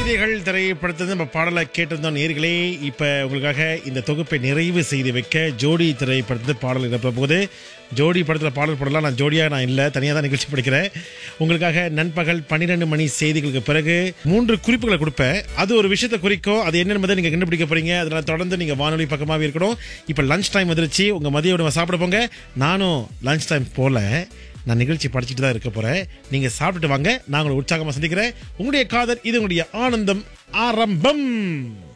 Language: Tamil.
கவிதைகள் திரைப்படத்தில் நம்ம பாடலை கேட்டிருந்தோம் நேர்களே இப்ப உங்களுக்காக இந்த தொகுப்பை நிறைவு செய்து வைக்க ஜோடி திரைப்படத்தில் பாடல் இருப்ப போது ஜோடி படத்தில் பாடல் போடலாம் நான் ஜோடியாக நான் இல்லை தனியாக தான் நிகழ்ச்சி படிக்கிறேன் உங்களுக்காக நண்பகல் பன்னிரெண்டு மணி செய்திகளுக்கு பிறகு மூன்று குறிப்புகளை கொடுப்பேன் அது ஒரு விஷயத்தை குறிக்கும் அது என்ன என்பதை நீங்கள் கண்டுபிடிக்க போறீங்க அதனால தொடர்ந்து நீங்கள் வானொலி பக்கமாகவே இருக்கணும் இப்போ லஞ்ச் டைம் வந்துருச்சு உங்கள் மதிய உணவை சாப்பிட போங்க நானும் லஞ்ச் டைம் போல நான் நிகழ்ச்சி படிச்சுட்டு தான் இருக்க போறேன் நீங்க சாப்பிட்டுட்டு வாங்க நான் உங்களை உற்சாகமா சந்திக்கிறேன் உங்களுடைய காதல் இது உங்களுடைய ஆனந்தம் ஆரம்பம்